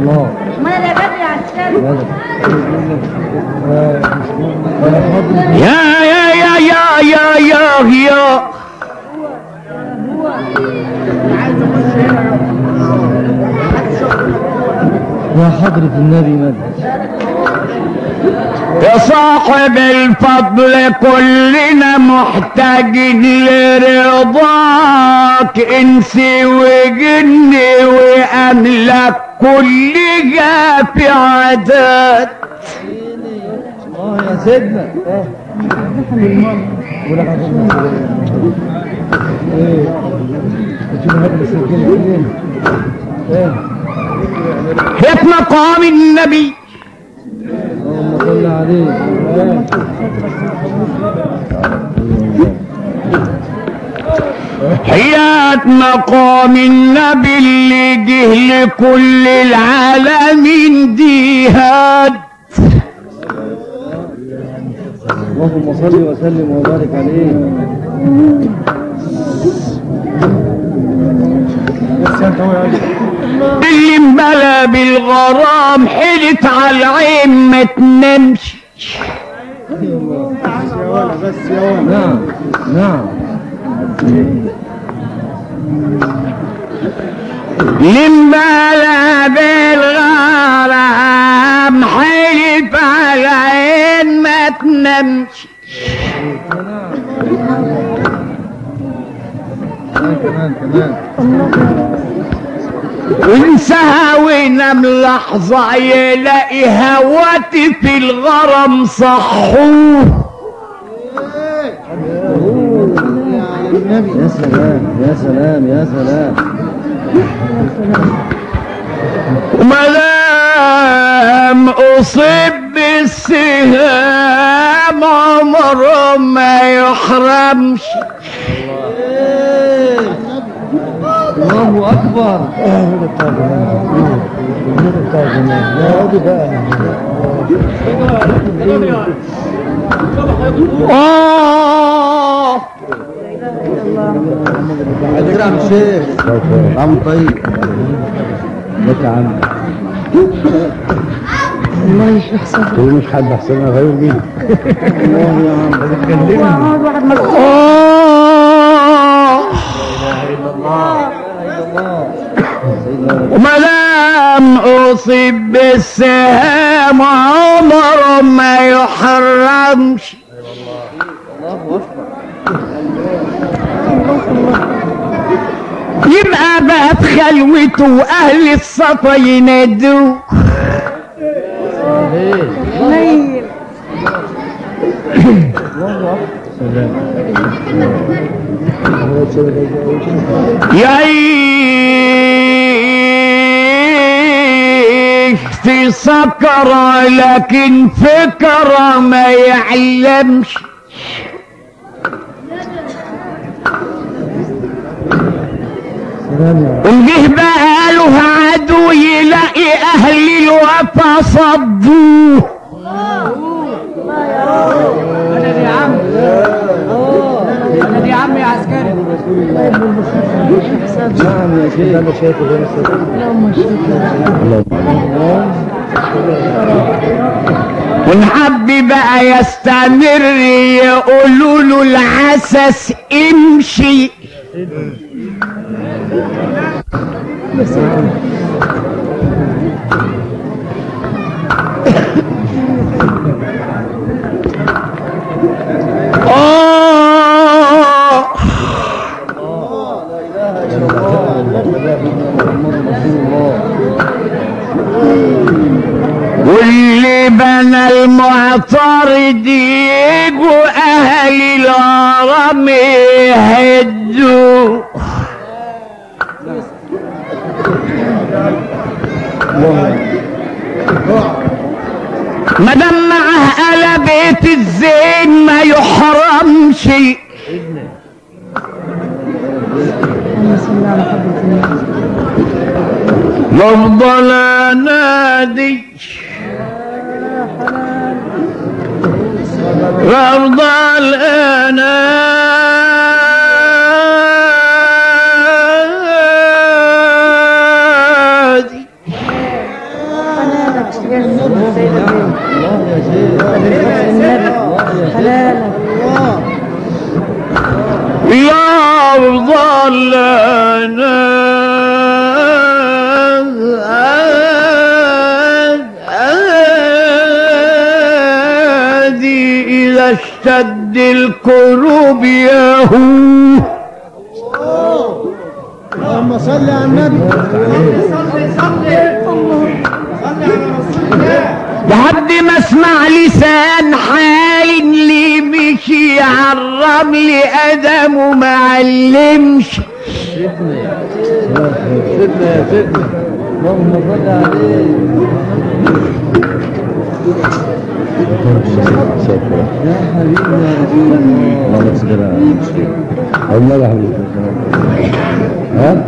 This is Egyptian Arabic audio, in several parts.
الله ما انا اللي بدري على الشارع يا يا يا يا يا يا يا يا حضرة النبي مدد يا صاحب الفضل كلنا محتاجين لرضاك انسي وجني واملك كلها في عدد اه يا سيدنا اه ولا حاجة ايه بتشوف هذا السجل فين ايه في مقام النبي اللهم صل عليه ايه حياة مقام النبي اللي جه لكل العالمين ديهات اللهم صل وسلم وبارك عليه اللي انبلى بالغرام حلت على العين ما تنامش نعم نعم اللي انبلى بالغرام حلت على العين ما تنامش كمان كمان كمان وانساها وينام لحظة يلاقي هواتي في الغرم صحوه يا سلام يا سلام يا سلام مدام اصيب بالسهام عمره ما يحرمش الله اكبر اه على فكره عم الشيخ عم طيب لك يا عم تقول مش حد احسن غير مين الله يا عم بتكلمني ومدام اصيب بالسهام عمره ما يحرمش يبقى بقى في خلوته واهل الصفا ينادوه يعيش في سكرة لكن فكرة ما يعلمش سلام يا وجه بقى له عدو يلاقي اهل الوفا صدوه نعم يا شيخ انا شايفه غير ونحب بقى يستمر يقولوا له العسس امشي آه واللي بنى المعترض يجوا اهل الهرم يهدوا مدام معاه آل بيت الزين ما يحرمش يفضل انادي يفضل انادي يا ظلنا إذا اشتد الكروب ياهو اللهم صل على النبي لحد ما اسمع لسان حال اللي مشي على الرمل ادم وما علمش سيدنا يا سيدنا اللهم صل عليه يا حبيبنا يا رسول الله الله يا حبيبي ها؟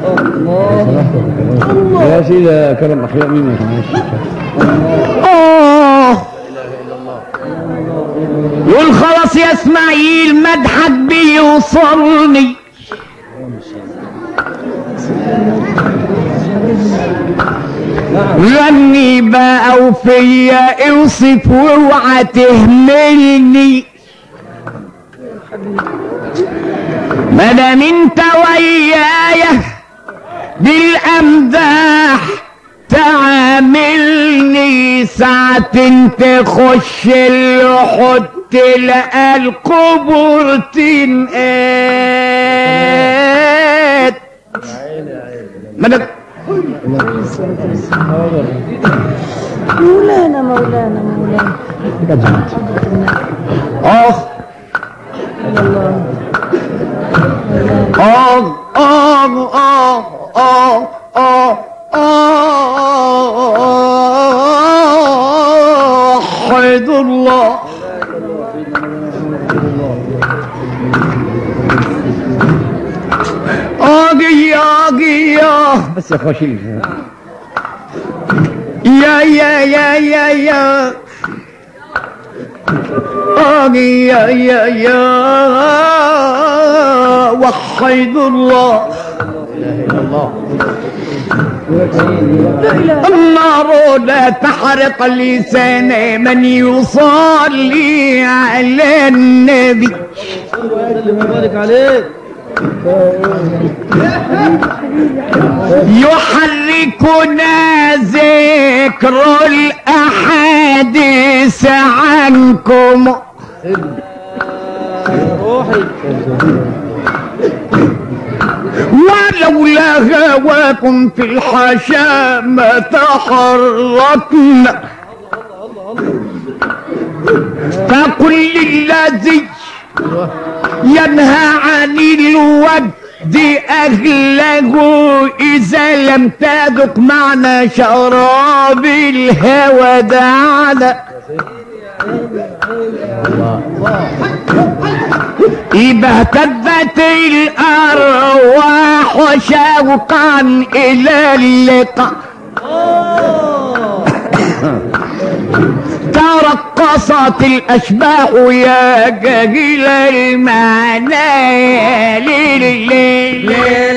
يا سيدي يا كرم اخلاق مين يا حبيبي اه يقول خلاص يا اسماعيل مدحك بيوصلني غني بقى وفيا اوصف واوعى تهملني مادام انت ويايا بالامداح تعاملني ساعة تخش الحد تلقى القبور تنقاد مدد مولانا مولانا مولانا اه اه اه اه اه اه اه حيد الله آقي آقي يا بس يا خوشي يا يا يا يا يا آقي يا يا يا وحيد الله النار لا تحرق لسان من يصلي على النبي وسلم وبارك عليك يحركنا ذكر الأحاديث عنكم روحي ولولا هواكم في الحاشا ما تحركنا فقل للذي ينهى عن الود أهله إذا لم تذق معنا شراب الهوى دعنا إذا اهتزت الأرواح شوقا إلى اللقاء ترقصت الأشباح يا جاهل المعنى يا ليل ليل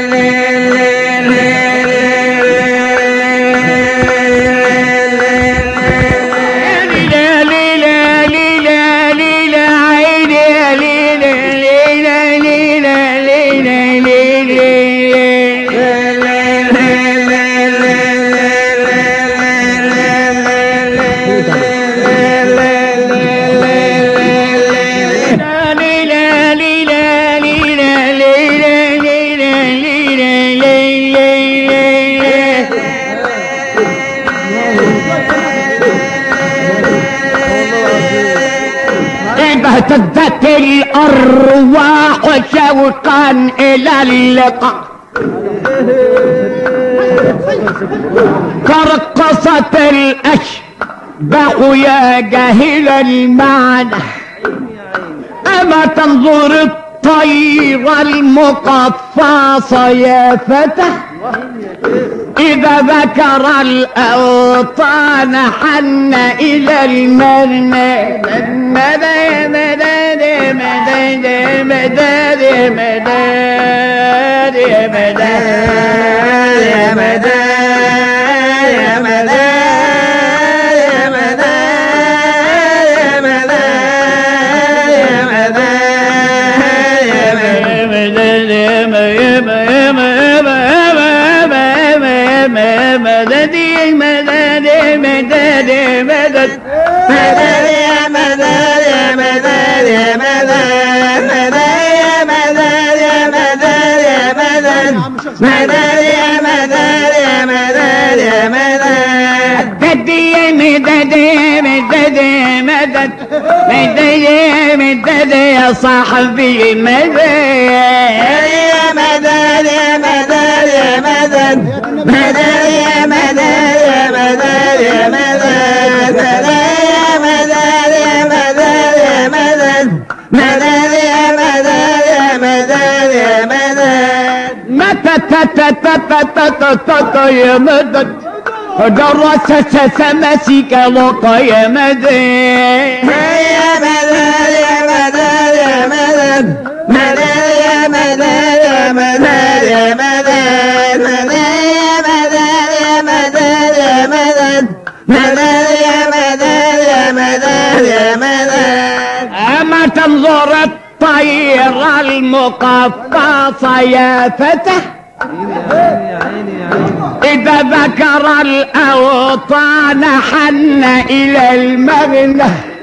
إذا اهتزت الأرواح شوقا إلى اللقاء ترقصت الأشباح يا جاهل المعنى أما تنظر الطير المقفاصة يا فتى إذا ذكر الأوطان حن إلى المرنى مدى مدى مدى مدى مدى مدى مدى مدد يا مدد يا مدد يا مدد مدد يا مدد يا مدد يا مدد مدد يا مدد يا مدد يا مدد مدد يا مدد يا مدد يا مدد مدد يا مدد يا مدد يا مدد مدد يا مدد يا صاحبي مدد يا مدد يا مدد يا مدد مدد يا مدد يا مدد يا مدد مدد يا مدد يا مدد يا مدد مدد يا مدد يا مدد يا مدد متى تتا تتا تتا تتا يا مدد درست سمسك لقى يا مدد يا مدد يا مدد يا مدد مدد يا مدد يا مدد يا مدد مدد يا مدد يا مدد يا مدد مدد يا مدد يا مدد يا مدد أما تنظر الطير المقفصة يا فتح إذا ذكر الأوطان حن إلى المغنى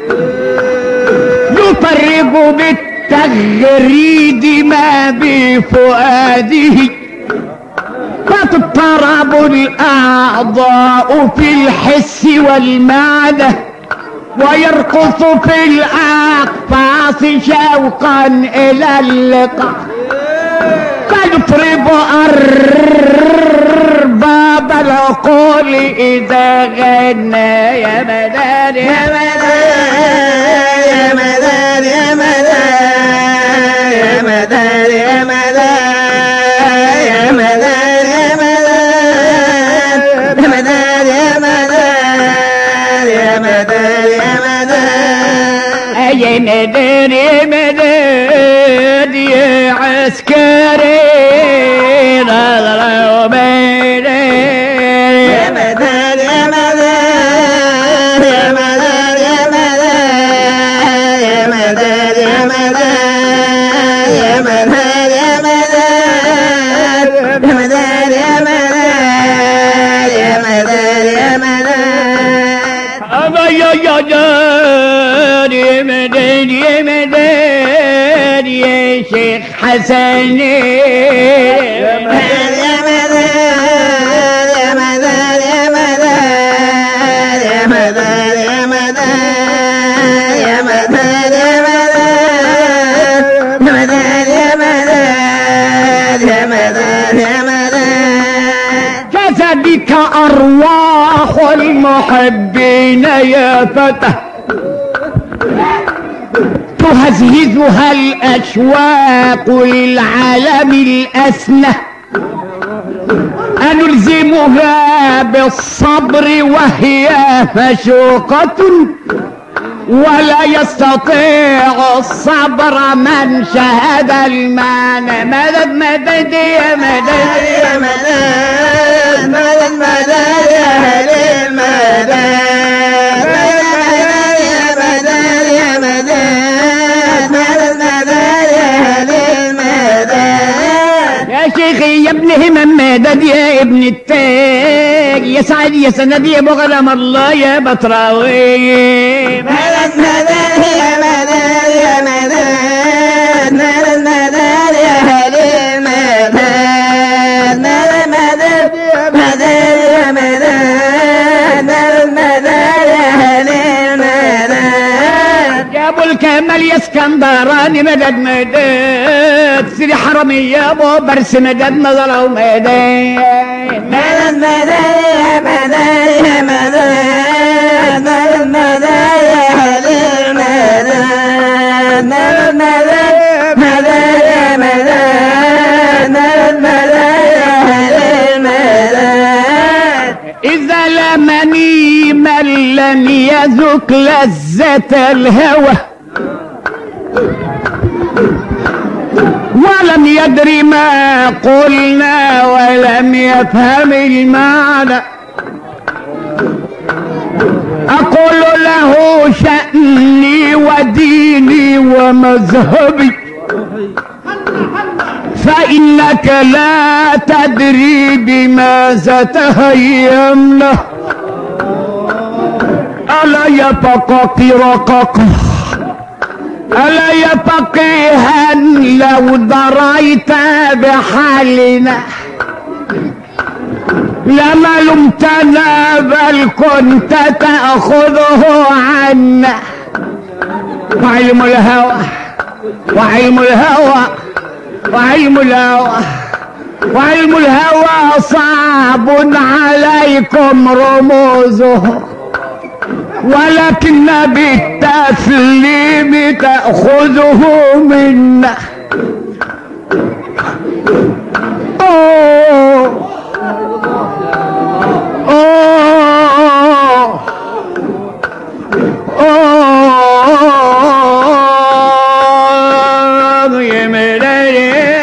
يفرق بالتغريد ما بفؤاده تضطرب الأعضاء في الحس والمعدة ويرقص في الأقفاص شوقا إلى اللقاء فيطرب أرباب العقول إذا غنى يا مدار يا مدار يا مدار يا مدار يا مدار يا مدار يا مدار يا مدار يا مدار يا مدار يا مدار يا مدار يا مدار يا مدار يا عسكري نظر وبين يا مدار يا مدار يا مدار يا مدار يا مدار يا مدار يا مدار يا مدار يا مدار يا مدار يا مدار أبا يا يا جار يا مدار يا مدار يا شيخ حسن يا مدار يا مدار يا مدار يا مدار يا مدار يا مدار يا مدار يا مدار يا مدار يا مدار يا مدار كذلك أرواح المحبين يا فتى تهزهزها الأشواق للعالم الأسنى أنلزمها بالصبر وهي مشوقة ولا يستطيع الصبر من شهد المعنى مدد مدد يا مدد يا مدد مدد مدد يا أهل المدد مدد يا مدد يا مدد مدد مدد يا أهل المدد يا شيخي يا ابن همم مدد يا ابن التاج يا سعد يا سند يا ابو غلام الله يا بطراوي مدد مدد يا مدد يا مدد مدد مدد يا اهل المدد مدد مدد مدد يا مدد مدد مدد يا اهل المدد يا ابو الكمال يا اسكندراني مدد مدد سيدي حرمي يا ابو برس مدد نظر ومدد مدد مدد يا مدد يا مدد مدد مدد يا اهل المدد مدد مدد مدد يا مدد مدد مدد يا اهل المدد إذا لمني من لم يذق لذة الهوى ولم يدري ما قلنا ولم يفهم المعنى أقول له شأني وديني ومذهبي فإنك لا تدري بماذا تهيمنا ألا يبقى رقق ألا يبقيها لو دريت بحالنا لما لمتنا بل كنت تأخذه عنا وعلم الهوى وعلم الهوى وعلم الهوى وعلم الهوى صعب عليكم رموزه ولكن بالتسليم تأخذه منا أوه أوه أوه يا مدد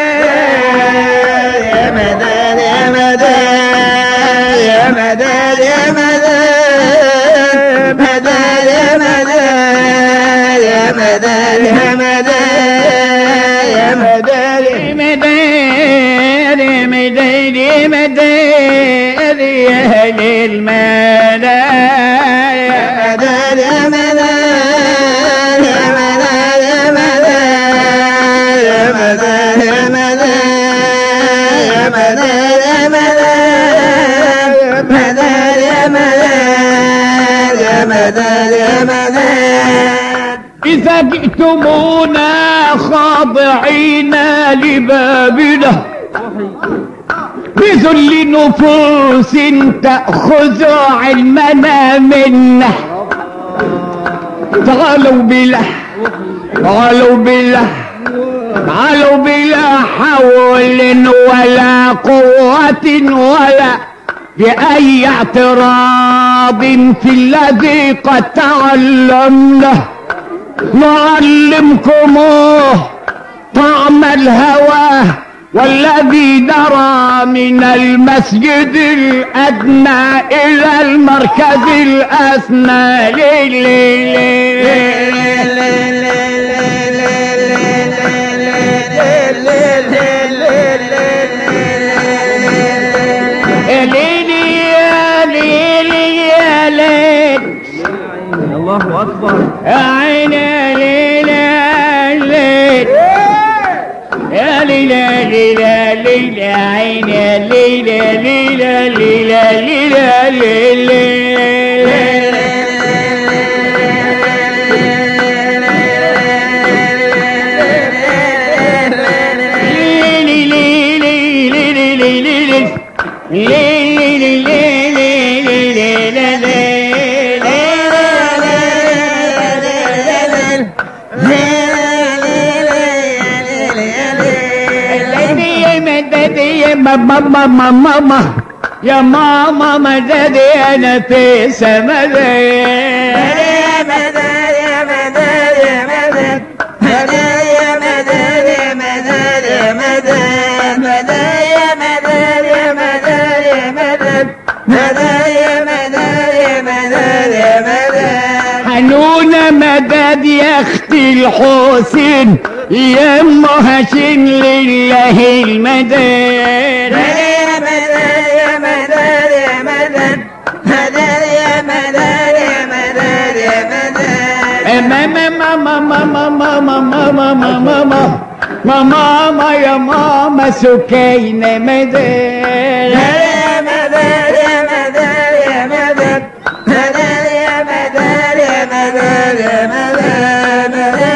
يا مدد يا مدد يا مدد يا مدد مدد يا مدد يا مدد يا مدد يا مدد يا مدد يا مدد يا مدد يا أهل المدد يا مدد يا مدد يا مدد يا مدد يا مدد يا مدد يا مدد يا مدد يا مدد يا مدد يا مدد إذا جئتمونا خاضعين لبابنا بذل نفوس تأخذ علمنا منا تعالوا بلا تعالوا بلا تعالوا بلا حول ولا قوة ولا بأي اعتراض في الذي قد تعلمناه نعلمكموه طعم الهوى والذي درى من المسجد الأدنى إلى المركز الأسنى لي لي الله أكبر يا عيني يا ليل يا ليل يا ليل يا ليل يا ليل يا عيني يا ليل يا ليل يا ليل يا ليل يا ليل ماما ماما ماما يا ماما مدد انا في سمد يا مدد يا مدد يا مدد مدد يا مدد يا مدد يا مدد مدد يا مدد يا مدد يا مدد مدد يا مدد يا مدد يا مدد حنون مدد يا اختي الحسين يا ام هاشم لله المدد يا مدد يا مدد يا مدد مدد يا مدد يا مدد يا مدد ماما ماما ماما ماما ماما ماما ماما ماما يا ماما سكينة مدد يا مدد يا مدد يا مدد مدد يا مدد يا مدد يا مدد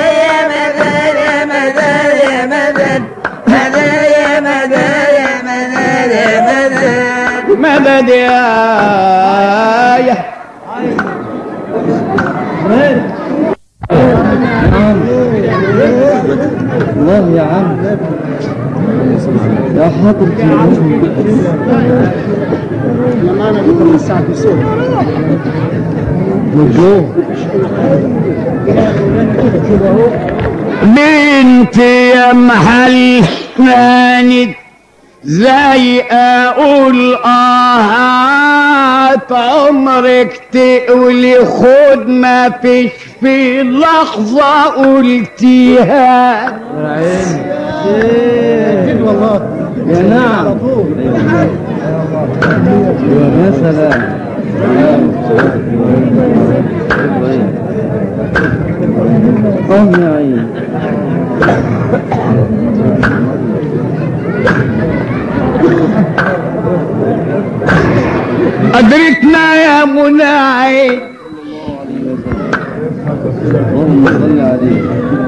مدد يا مدد مدد يا مدد يا مدد يا مدد يا مدد مدد يا يا الله يا عم يا حضرتي معنا بكره من الساعه 9 مجوه بنت يا محل ثاني زي اقول اه عمرك تقولي خد ما فيش في لحظة قلتيها بعيد والله يا نعم على طول يا سلام اه يا عيني أدركنا يا مناعي اللهم صل عليه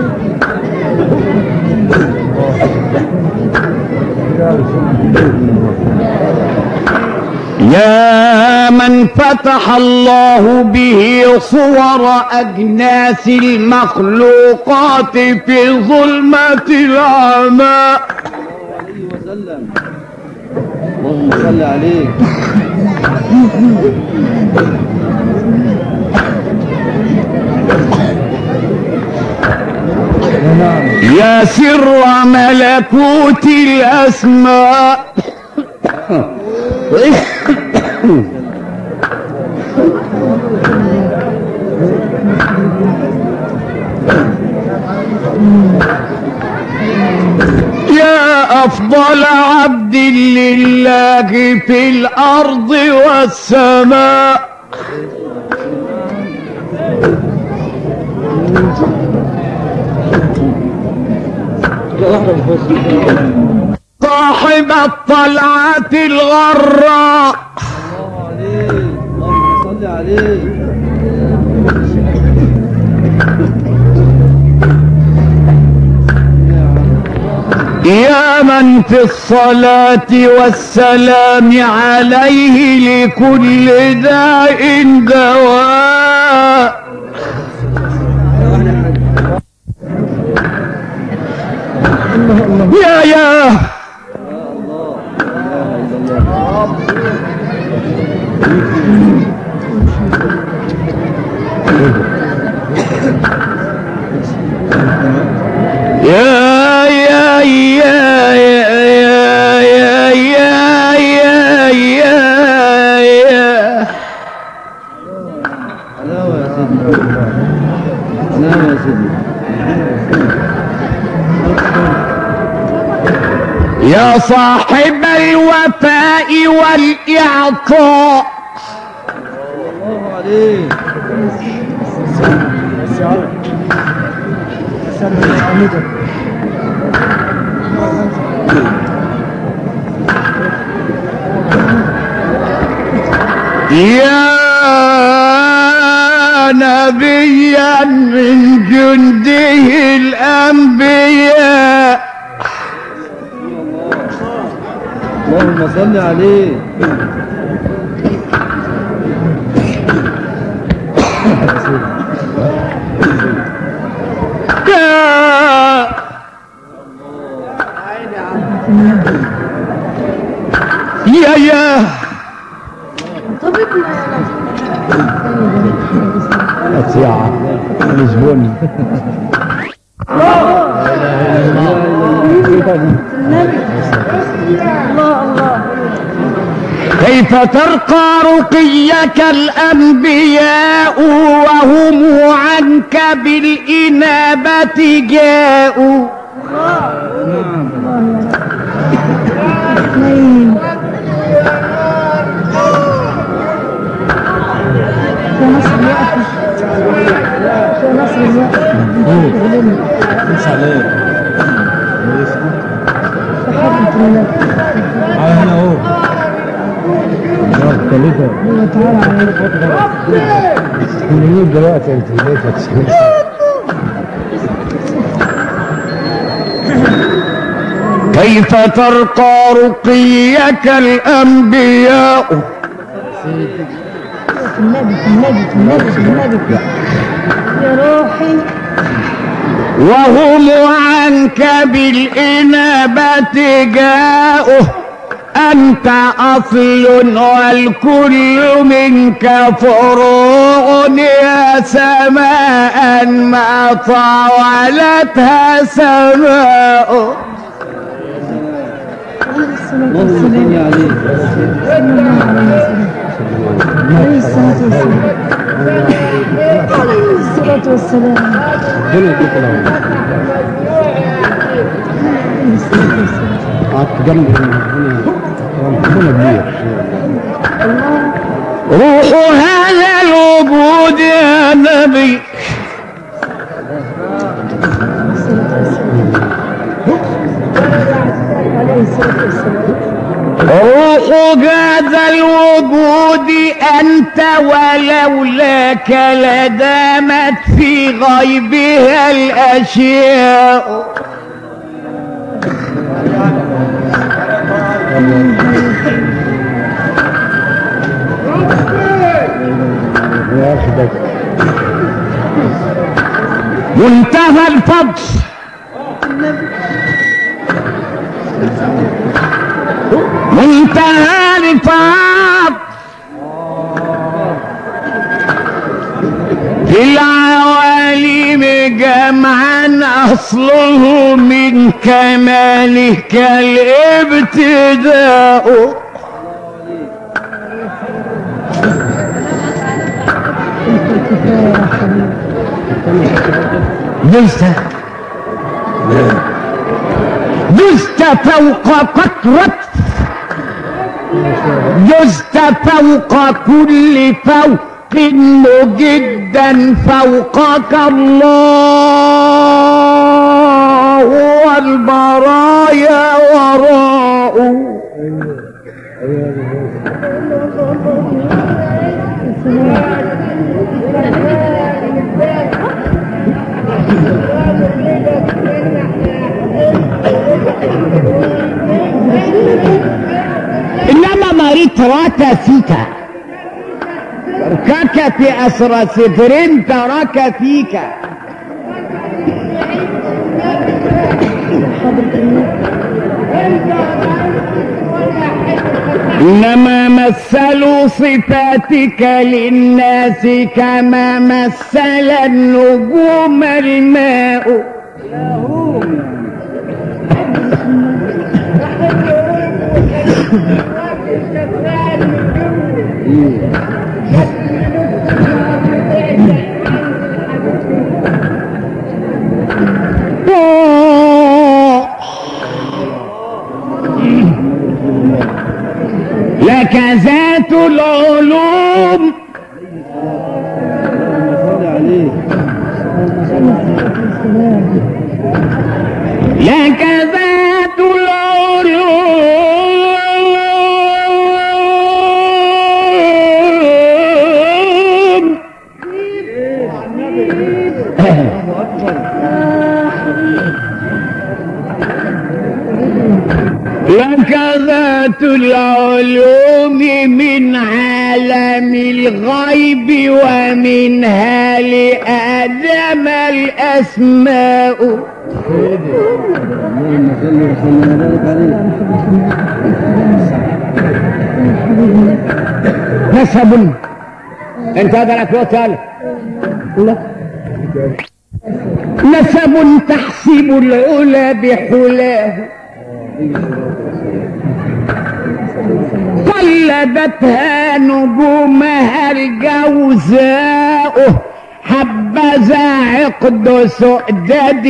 يا من فتح الله به صور أجناس المخلوقات في ظلمة العمى وسلم اللهم صل عليه يا سر ملكوت الأسماء يا أفضل عبد لله في الأرض والسماء صاحب الطلعة الغراء عليه اللهم صل عليه يا من في الصلاة والسلام عليه لكل داء دواء يا يا يا يا يا يا يا يا يا يا يا حلاوة يا سيدي حلاوة يا سيدي يا صاحب الوفاء والإعطاء الله عليه يا نبيا من جنده الأنبياء اللهم صل عليه يا يا يا الساعة لشبوني الله الله كيف ترقى رقيك الأنبياء وهم عنك بالإنابة جاءوا اثنين في نصر الوقت في نصر الوقت تحرك الله هو تعالى عليك من دلوقتي انت ليه تسمع كيف ترقى رقيك الأنبياء النبي النبي النبي النبي يا روحي وهم عنك بالإنابة جاءوا أنت أصل والكل منك فروع يا سماء ما طاولتها سماء اللهم صل عليه عليه الصلاة والسلام عليه الصلاة والسلام ربنا يديك العافية عليه الصلاة والسلام قعدت جنبي ربنا ربنا كبير روح هذا الوجود يا نبي عليه الصلاة والسلام روح هذا الوجود أنت ولولاك لدامت في غيبها الأشياء ياخدك منتهى الفضل منتهى الفضل في العوالم جمعا أصله من كمالك الابتداء ليس جزت فوق قطرة جزت فوق كل فوق مجدا فوقك الله والبرايا وراء إنما مريت راتا فيك تركك في أسر سفر ترك فيك إنما مثلوا صفاتك للناس كما مثل النجوم الماء لك ذات العلوم لك ذات العلوم لك ذات العلوم من عالم الغيب ومنها لآدم الأسماء اللهم صل وسلم وبارك عليه نسب انت هذا لك وتالك نسب تحسب العلا بحلاه قلدتها نجومها الجوزاء حبذا عقد سؤدد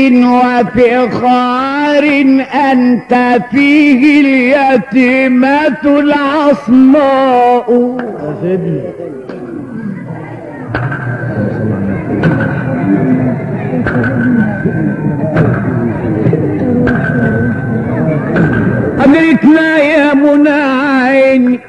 وفخار أنت فيه اليتيمة العصماء أدركنا يا منى عيني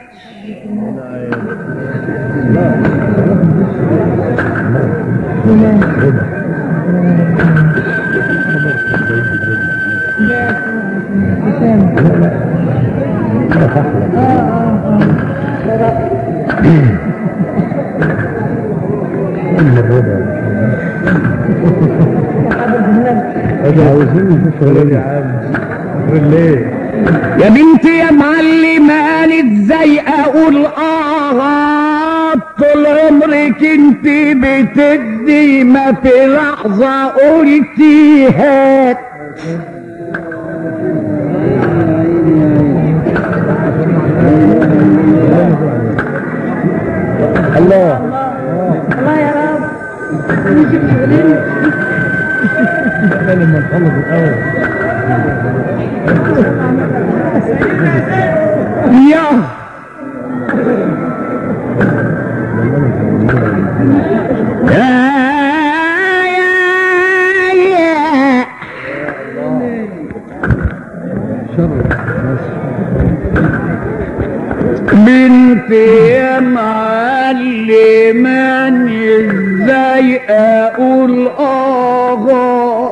ام الرضا اجي عاوزين نشوف شغلانه يا عم ليه يا بنتي يا معلمان ازاي اقول اه طول عمرك انت بتدي ما في لحظة قلتي هات الله الله يا رب لما نخلص الاول يا يا يا بنتي يا معلماني ازاي اقول اغا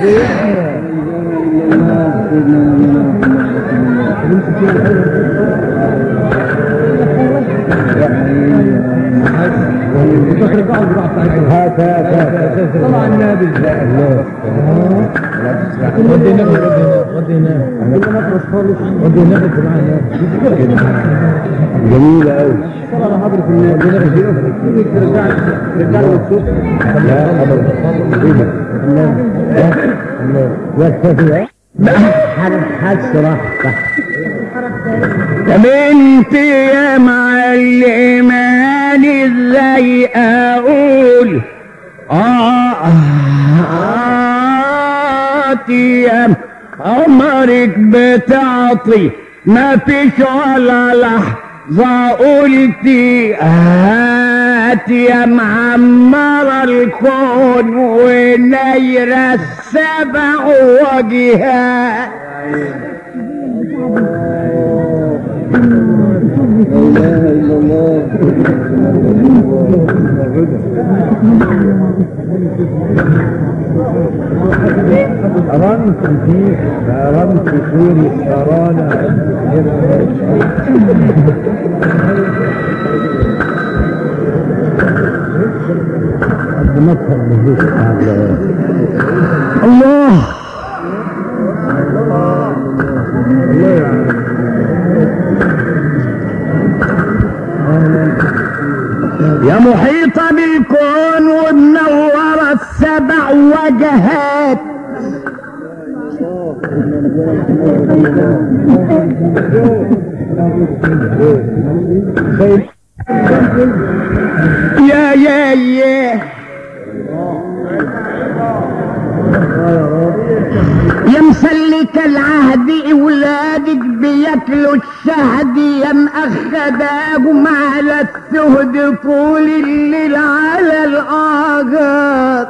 هات هات هات طلع النبي ودي النبي ودي النبي ودي النبي مع النبي جميلة أوي طلع انا حاضر في النبي رجع رجع له الصوت لا أبدا لا كفايه حد صراحة يا بنتي يا معلماني ازاي اقول آه آتي يا عمرك بتعطي ما فيش ولا لحظة قلتي هاتي يا معمر الكون ونير السبع وجهات لا إله إلا الله رمت فيك رمت سوري سرانا مظهر مهوش الله يا محيطة بالكون ومنورة السبع وجهات يا يا يا يا مسلك العهد اولادك بياكلوا الشهد يا مأخداهم على السهد طول الليل على الاجر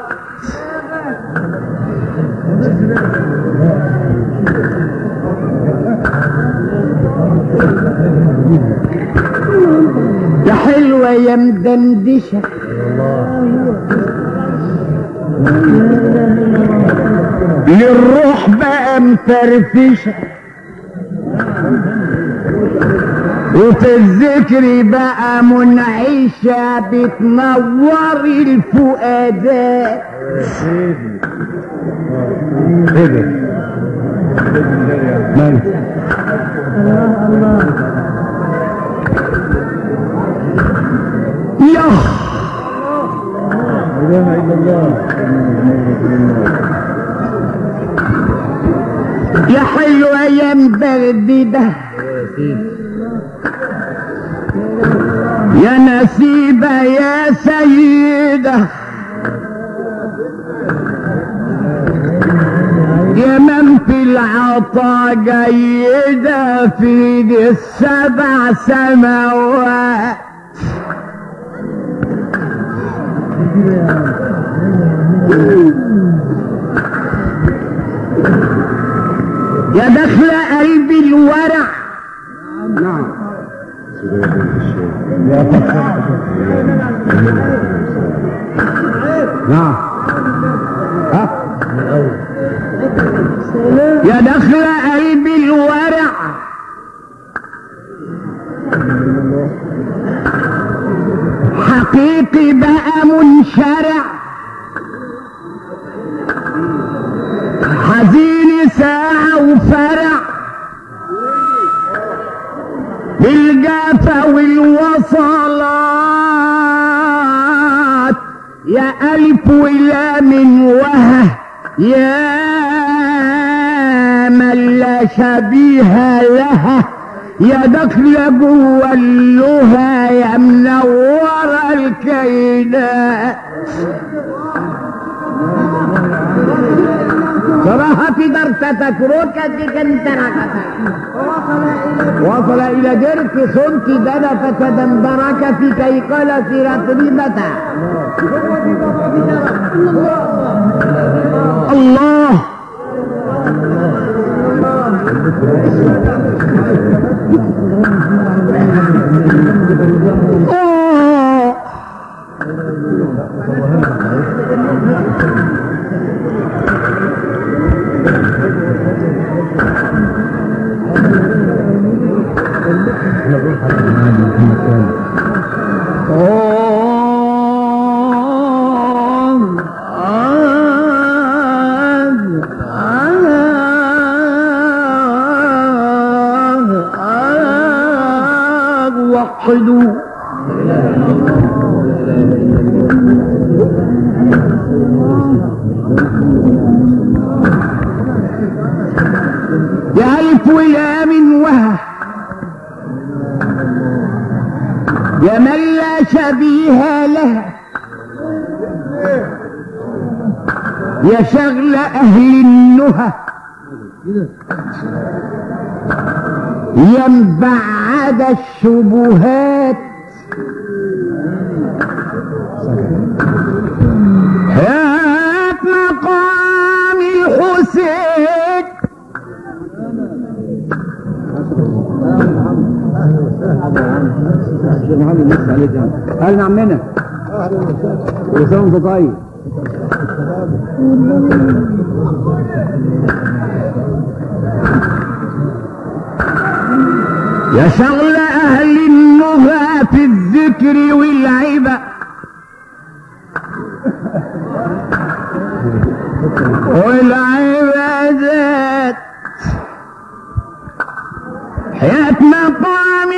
يا حلوة يا مدندشة للروح بقى مفرفشة وفي الذكر بقى منعشة بتنور الفؤادات يا لا اله الا الله يا حلوة يا مبرددة يا نسيبة يا سيدة يا من في العطا جيدة في دي السبع سماوات يا دخل قلبي الورع نعم يا دخل قلبي الورع حقيقي بقى منشرع حزين ساعة وفرع بالجافة والوصلات يا ألف ولام وه يا من لا شبيه لها يا دخل جوه اللها يا منور الكينات صراحة درت كروكة انتركت وصل إلى درك صنت دنا فتدمدرك في كي قال سيرة ريبتا الله آه. وحدوا يا ألف ويا من وهى يا من لا شبيه لها يا شغل أهل النهى يا مبعد الشبهات هات مقام الحسين شيخ محمد لسه عليك اهلا عمنا كل سنه وانت طيب يا شغل أهل النهى في الذكر والعبا والعبادات حياة مقام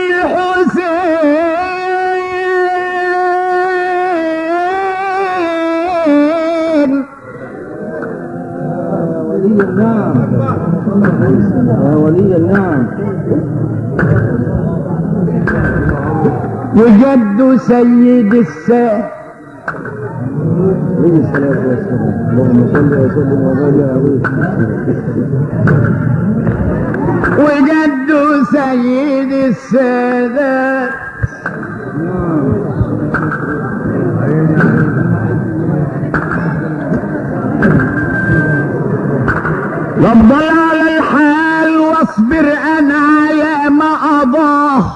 الحسين ولي النعم يا ولي النعم وجد سيد السائل عليه الصلاه والسلام اللهم صل وسلم وبارك عليه وجد سيد السادات وافضل على الحال واصبر انا على ما اضاه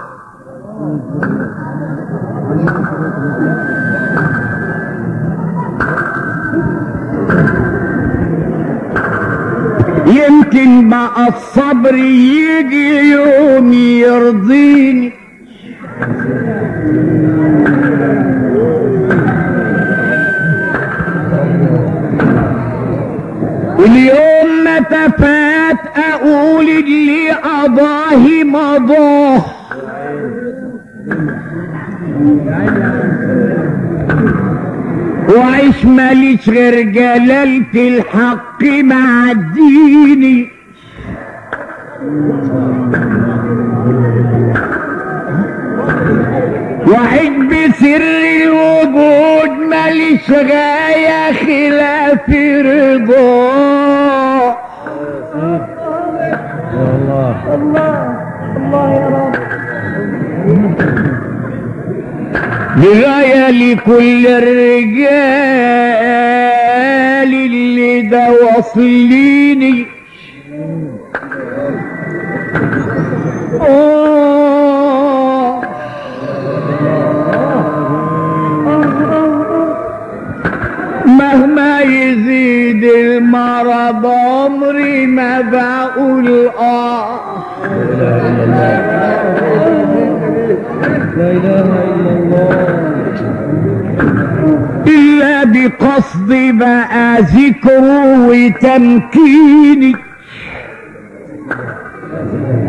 يمكن بقى الصبر يجي يوم يرضيني اليوم متى فات اقول اللي قضاه مضاه وعيش ماليش غير جلالة الحق مع الدين وعيش بسر الوجود ماليش غاية خلاف رضاه بغاية لكل الرجال اللي ده واصليني آه. مهما يزيد المرض عمري ما بقول اه لا اله الا الله إلا بقصد بقى ذكره وتمكيني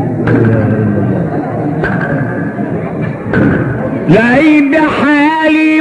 لعيب حالي